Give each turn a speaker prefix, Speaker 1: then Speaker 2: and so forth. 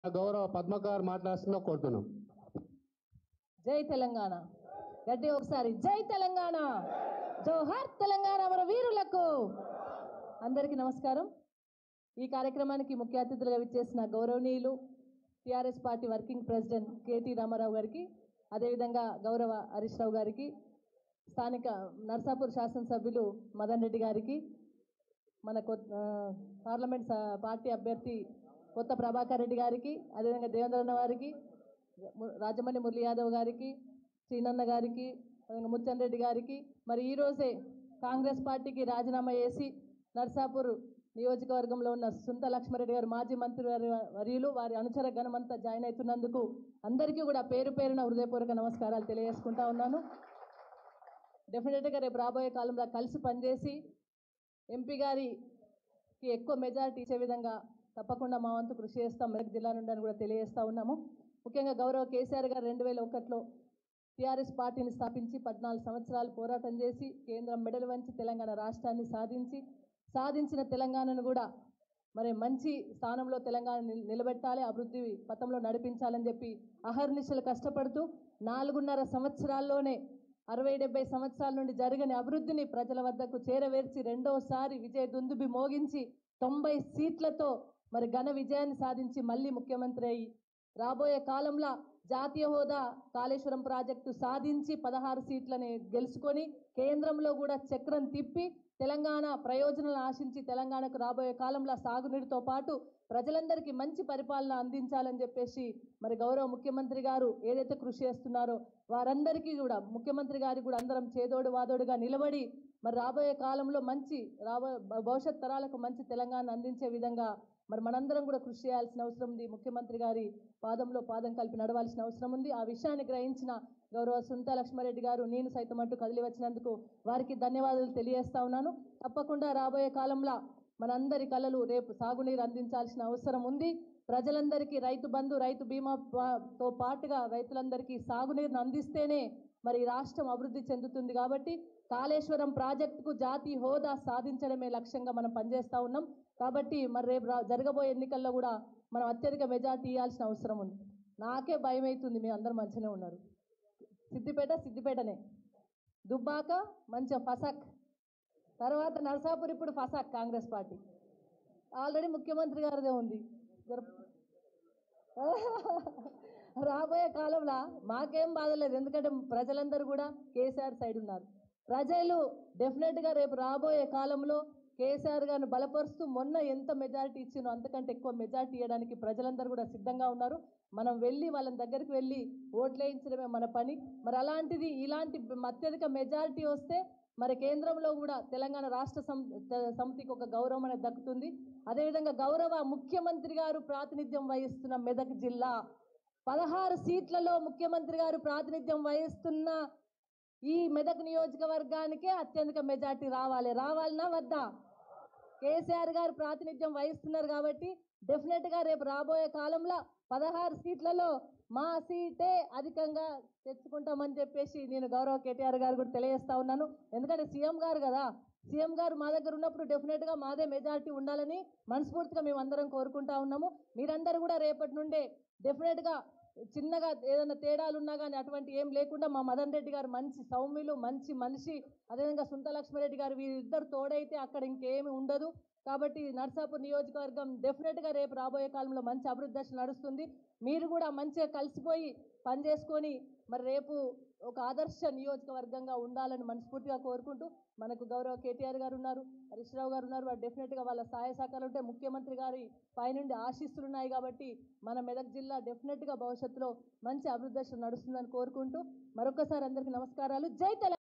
Speaker 1: గౌరవ పద్మకార్ మాట్లాడుతున్నా కోరుతున్నాం
Speaker 2: జై తెలంగాణ గట్టి ఒకసారి జై తెలంగాణ జోహార్ తెలంగాణ మన వీరులకు అందరికీ నమస్కారం ఈ కార్యక్రమానికి ముఖ్య అతిథులుగా విచ్చేసిన గౌరవనీయులు TRS party working president K T Ramarao గారికి అదేవిధంగా గౌరవ హరీష్ రావు గారికి స్థానిక నర్సాపూర్ శాసనసభ్యులు మదన్ రెడ్డి గారికి మన కొత్త ఆ, పార్లమెంట్ స- పార్టీ అభ్యర్థి కొత్త ప్రభాకర్ రెడ్డి గారికి అదేవిధంగా దేవేంద్రన్న వారికి ము- రాజమణి మురళీ యాదవ్ గారికి శ్రీనన్న గారికి అదేవిధంగా ముచ్చన్ రెడ్డి గారికి మరి ఈరోజే కాంగ్రెస్ పార్టీకి రాజీనామా చేసి నర్సాపూర్ నియోజకవర్గంలో ఉన్న సుంత లక్ష్మారెడ్డి గారు మాజీ మంత్రి వారి- వర్యులు వారి అనుచర గణమంతా జాయిన్ అవుతున్నందుకు అందరికీ కూడా పేరు పేరున హృదయపూర్వక నమస్కారాలు తెలియజేసుకుంటా ఉన్నాను డెఫినెట్గా రేపు రాబోయే కాలంలో కలిసి పనిచేసి ఎంపీ గారికి ఎక్కువ మెజారిటీ ఇచ్చే విధంగా తప్పకుండా మా వంతు కృషి చేస్తాం మెదక్ జిల్లా నుండి అని కూడా తెలియజేస్తా ఉన్నాము ముఖ్యంగా గౌరవ కేసీఆర్ గారు రెండు వేల ఒకటిలో టీఆర్ఎస్ పార్టీని స్థాపించి పద్నాలుగు సంవత్సరాలు పోరాటం చేసి కేంద్రం మెడలు వంచి తెలంగాణ రాష్ట్రాన్ని సాధించి సాధించిన తెలంగాణను కూడా మరి మంచి స్థానంలో తెలంగాణ నిల్- నిలబెట్టాలి అభివృద్ధి పథంలో నడిపించాలని చెప్పి అహర్నిశలు కష్టపడుతూ నాలుగున్నర సంవత్సరాల్లోనే అరవై డెబ్బై సంవత్సరాల నుండి జరగని అభివృద్ధిని ప్రజల వద్దకు చేరవేర్చి రెండోసారి విజయ దుందుబి మోగించి తొంభై సీట్లతో మరి ఘన విజయాన్ని సాధించి మళ్ళీ ముఖ్యమంత్రి అయి రాబోయే కాలంలో జాతీయ హోదా కాళేశ్వరం ప్రాజెక్టు సాధించి పదహారు సీట్లని గెలుచుకొని కేంద్రంలో కూడా చక్రం తిప్పి తెలంగాణ ప్రయోజనాలు ఆశించి తెలంగాణకు రాబోయే కాలంలో సాగునీటితో పాటు ప్రజలందరికీ మంచి పరిపాలన అందించాలని చెప్పేసి మరి గౌరవ ముఖ్యమంత్రి గారు ఏదైతే కృషి చేస్తున్నారో వారందరికీ కూడా ముఖ్యమంత్రి గారికి కూడా అందరం చేదోడు వాదోడుగా నిలబడి మరి రాబోయే కాలంలో మంచి రాబోయే భ- భవిష్యత్ తరాలకు మంచి తెలంగాణ అందించే విధంగా మరి మనందరం కూడా కృషి చేయాల్సిన అవసరం ఉంది ముఖ్యమంత్రి గారి పాదంలో పాదం కలిపి నడవాల్సిన అవసరం ఉంది ఆ విషయాన్ని గ్రహించిన గౌరవ సునీత లక్ష్మారెడ్డి గారు నేను సైతం అంటూ కదిలి వచ్చినందుకు వారికి ధన్యవాదాలు తెలియజేస్తా ఉన్నాను తప్పకుండా రాబోయే కాలంలో మనందరి కళలు రేపు సాగునీరు అందించాల్సిన అవసరం ఉంది ప్రజలందరికీ రైతు బంధు రైతు బీమా పా- తో పాటుగా రైతులందరికీ సాగునీరును అందిస్తేనే మరి ఈ రాష్ట్రం అభివృద్ధి చెందుతుంది కాబట్టి కాళేశ్వరం ప్రాజెక్టుకు జాతీయ హోదా సాధించడమే లక్ష్యంగా మనం పనిచేస్తా ఉన్నాం కాబట్టి మరి రేపు రా- జరగబోయే ఎన్నికల్లో కూడా మనం అత్యధిక మెజార్టీ ఇవ్వాల్సిన అవసరం ఉంది నాకే భయం అవుతుంది మీ అందరు మంచిగానే ఉన్నారు సిద్దిపేట సిద్దిపేటనే దుబ్బాక మంచిగా ఫసక్ తర్వాత నర్సాపూర్ ఇప్పుడు ఫసక్ కాంగ్రెస్ పార్టీ ఆల్రెడీ ముఖ్యమంత్రి గారిదే ఉంది జర- రాబోయే కాలంలో మాకేం బాధ లేదు ఎందుకంటే ప్రజలందరూ కూడా కేసీఆర్ సైడ్ ఉన్నారు ప్రజలు డెఫినెట్గా రేపు రాబోయే కాలంలో కేసీఆర్ గారిని బలపరుస్తూ మొన్న ఎంత మెజారిటీ ఇచ్చినో అంతకంటే ఎక్కువ మెజారిటీ ఇవ్వడానికి ప్రజలందరూ కూడా సిద్ధంగా ఉన్నారు మనం వెళ్ళి వాళ్ళ దగ్గరికి వెళ్ళి ఓట్లు వేయించడమే మన పని మరి అలాంటిది ఇలాంటి అత్యధిక మెజారిటీ వస్తే మరి కేంద్రంలో కూడా తెలంగాణ రాష్ట్ర సం- త- సమితికి ఒక గౌరవం అనేది దక్కుతుంది అదేవిధంగా గౌరవ ముఖ్యమంత్రి గారు ప్రాతినిధ్యం వహిస్తున్న మెదక్ జిల్లా పదహారు సీట్లలో ముఖ్యమంత్రి గారు ప్రాతినిధ్యం వహిస్తున్న ఈ మెదక్ నియోజకవర్గానికే అత్యధిక మెజార్టీ రావాలి రావాలనా వద్దా కేసీఆర్ గారు ప్రాతినిధ్యం వహిస్తున్నారు కాబట్టి డెఫినెట్ గా రేపు రాబోయే కాలంలో పదహారు సీట్లలో మా సీటే అధికంగా తెచ్చుకుంటామని చెప్పేసి నేను గౌరవ కేటీఆర్ గారు కూడా తెలియజేస్తా ఉన్నాను ఎందుకంటే సీఎం గారు కదా సీఎం గారు మా దగ్గర ఉన్నప్పుడు డెఫినెట్ గా మాదే మెజారిటీ ఉండాలని మనస్ఫూర్తిగా మేము అందరం కోరుకుంటా ఉన్నాము మీరందరూ కూడా రేపటి నుండే డెఫినెట్ గా చిన్నగా ఏదైనా తేడాలు ఉన్నా కానీ అటువంటి ఏం లేకుండా మా మదన్ రెడ్డి గారు మంచి సౌమ్యులు మంచి మనిషి అదేవిధంగా సుంత లక్ష్మారెడ్డి గారు వీరిద్దరు తోడైతే అక్కడ ఇంకేమి ఉండదు కాబట్టి నర్సాపూర్ నియోజకవర్గం డెఫినెట్గా రేపు రాబోయే కాలంలో మంచి అభివృద్ధి దశ నడుస్తుంది మీరు కూడా మంచిగా కలిసిపోయి పనిచేసుకొని మరి రేపు ఒక ఆదర్శ నియోజకవర్గంగా ఉండాలని మనస్ఫూర్తిగా కోరుకుంటూ మనకు గౌరవ కేటీఆర్ గారు ఉన్నారు హరీష్ రావు గారు ఉన్నారు వాళ్ళు డెఫినెట్గా వాళ్ళ సహాయ సహకారాలు ఉంటే ముఖ్యమంత్రి గారి పైనుండి ఆశీస్సులు ఉన్నాయి కాబట్టి మన మెదక్ జిల్లా డెఫినెట్గా భవిష్యత్తులో మంచి అభివృద్ధి దశ నడుస్తుందని కోరుకుంటూ మరొకసారి అందరికీ నమస్కారాలు జై తెలంగాణ